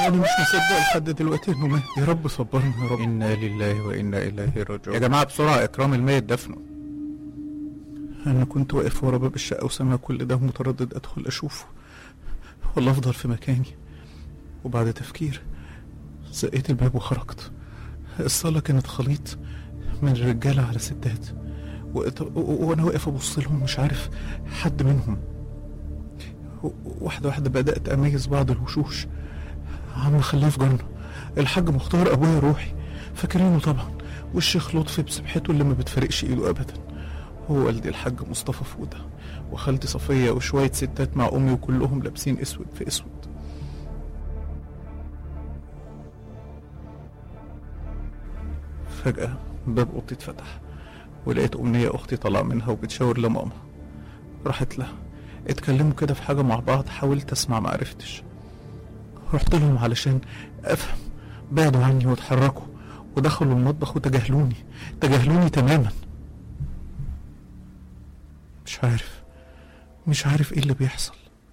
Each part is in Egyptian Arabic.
انا مش مصدق لحد دلوقتي انه مات يا رب صبرنا يا رب انا لله وانا اليه راجعون يا جماعه بسرعه اكرام الميت دفنه انا كنت واقف ورا باب الشقه وسامع كل ده متردد ادخل اشوفه ولا افضل في مكاني وبعد تفكير زقيت الباب وخرجت الصاله كانت خليط من رجاله على ستات وقت- و- و- وانا واقف ابص لهم مش عارف حد منهم و- واحده واحده بدات اميز بعض الوشوش عم خلاف جنة الحاج مختار ابويا روحي فاكرينه طبعا والشيخ لطفي بسبحته اللي ما بتفرقش ايده ابدا هو والدي الحاج مصطفى فوده وخالتي صفيه وشويه ستات مع امي وكلهم لابسين اسود في اسود فجأة باب أوضتي اتفتح ولقيت أمنية أختي طالعة منها وبتشاور لماما راحت لها اتكلموا كده في حاجة مع بعض حاولت أسمع معرفتش رحت لهم علشان أفهم بعدوا عني واتحركوا ودخلوا المطبخ وتجاهلوني تجاهلوني تماما مش عارف مش عارف ايه اللي بيحصل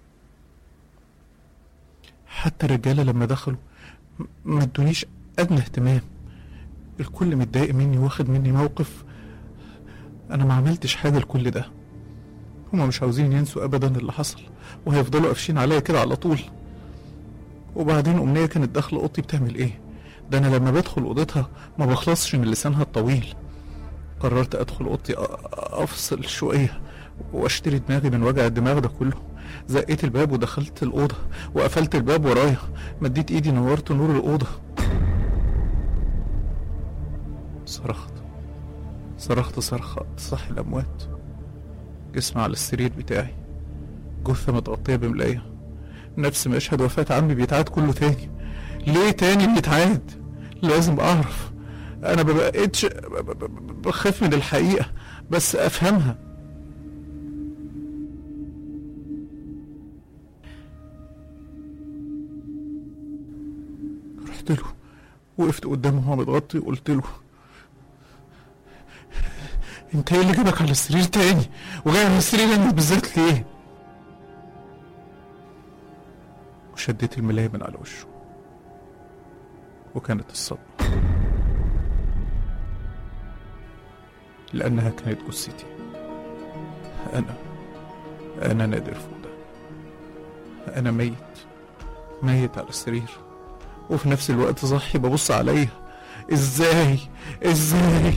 حتى الرجالة لما دخلوا م- ما ادونيش أدنى اهتمام الكل متضايق مني واخد مني موقف أنا ما عملتش حاجة لكل ده هما مش عاوزين ينسوا أبدا اللي حصل وهيفضلوا قافشين عليا كده على طول وبعدين أمنية كانت داخلة أوضتي بتعمل إيه ده أنا لما بدخل أوضتها ما بخلصش من لسانها الطويل قررت أدخل أوضتي أ- أفصل شوية وأشتري دماغي من وجع الدماغ ده كله زقيت الباب ودخلت الأوضة وقفلت الباب ورايا مديت إيدي نورت نور الأوضة صرخت صرخت صرخة تصحي الأموات جسمي على السرير بتاعي جثة متغطية بملاية نفس مشهد وفاة عمي بيتعاد كله تاني ليه تاني بيتعاد لازم أعرف أنا ما بقتش ب- ب- ب- بخاف من الحقيقة بس أفهمها رحت له وقفت قدامه وهو متغطي وقلت له انت ايه اللي جابك على السرير تاني وجاي على السرير انا بالذات ليه وشديت الملاية من على وشه وكانت الصدمة لأنها كانت جثتي أنا أنا نادر فودة أنا ميت ميت على السرير وفي نفس الوقت صاحي ببص عليا ازاي ازاي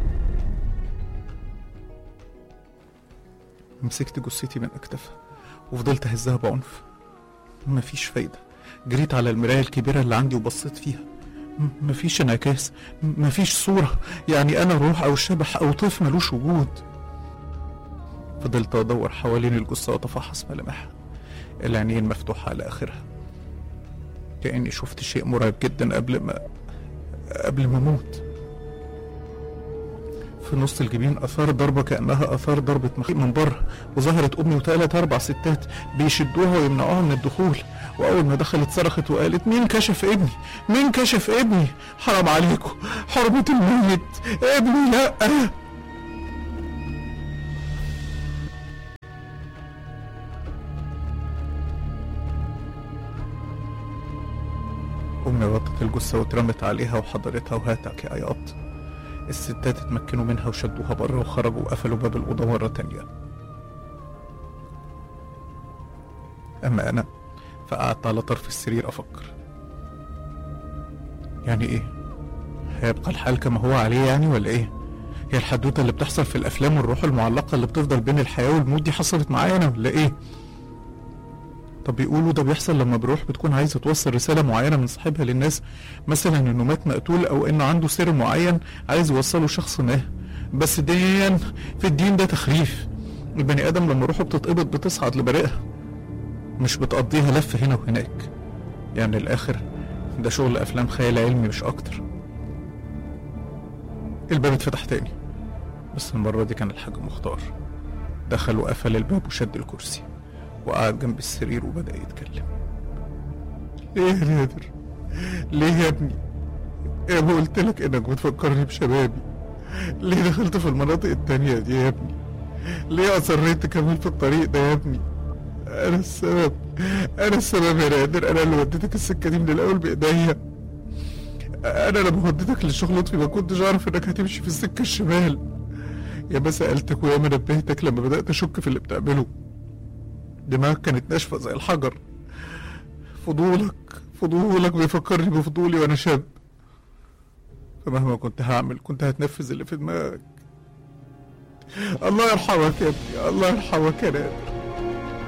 مسكت جثتي من اكتافها وفضلت اهزها بعنف مفيش فايدة جريت على المراية الكبيرة اللي عندي وبصيت فيها م- مفيش انعكاس م- مفيش صورة يعني أنا روح أو شبح أو طيف ملوش وجود فضلت أدور حوالين الجثة وأتفحص ملامحها العينين مفتوحة على آخرها كأني شفت شيء مرعب جدا قبل ما قبل ما أموت في نص الجبين اثار ضربه كانها اثار ضربه مخيط من بره وظهرت امي وثلاث اربع ستات بيشدوها ويمنعوها من الدخول واول ما دخلت صرخت وقالت مين كشف ابني مين كشف ابني حرام عليكم حرمة الميت ابني لا امي غطت الجثه واترمت عليها وحضرتها وهاتك عياط الستات اتمكنوا منها وشدوها بره وخرجوا وقفلوا باب الأوضة مرة تانية أما أنا فقعدت على طرف السرير أفكر يعني إيه؟ هيبقى الحال كما هو عليه يعني ولا إيه؟ هي الحدوتة اللي بتحصل في الأفلام والروح المعلقة اللي بتفضل بين الحياة والموت دي حصلت معايا أنا ولا إيه؟ طب بيقولوا ده بيحصل لما بروح بتكون عايزة توصل رسالة معينة من صاحبها للناس مثلا انه مات مقتول او انه عنده سر معين عايز يوصله شخص ما بس ديا في الدين ده تخريف البني ادم لما روحه بتتقبض بتصعد لبريئها مش بتقضيها لف هنا وهناك يعني الاخر ده شغل افلام خيال علمي مش اكتر الباب اتفتح تاني بس المرة دي كان الحاج مختار دخل وقفل الباب وشد الكرسي وقعد جنب السرير وبدأ يتكلم ليه يا نادر ليه يا ابني يا ما قلت لك انك بتفكرني بشبابي ليه دخلت في المناطق التانية دي يا ابني ليه اصريت تكمل في الطريق ده يا ابني انا السبب انا السبب يا نادر انا اللي وديتك السكه دي من الاول بايديا انا لما وديتك للشغل لطفي ما كنتش اعرف انك هتمشي في السكه الشمال يا ما سالتك ويا ما نبهتك لما بدات اشك في اللي بتعمله دماغك كانت ناشفه زي الحجر فضولك فضولك بيفكرني بفضولي وانا شاب فمهما كنت هعمل كنت هتنفذ اللي في دماغك الله يرحمك يا ابني الله يرحمك يا نادر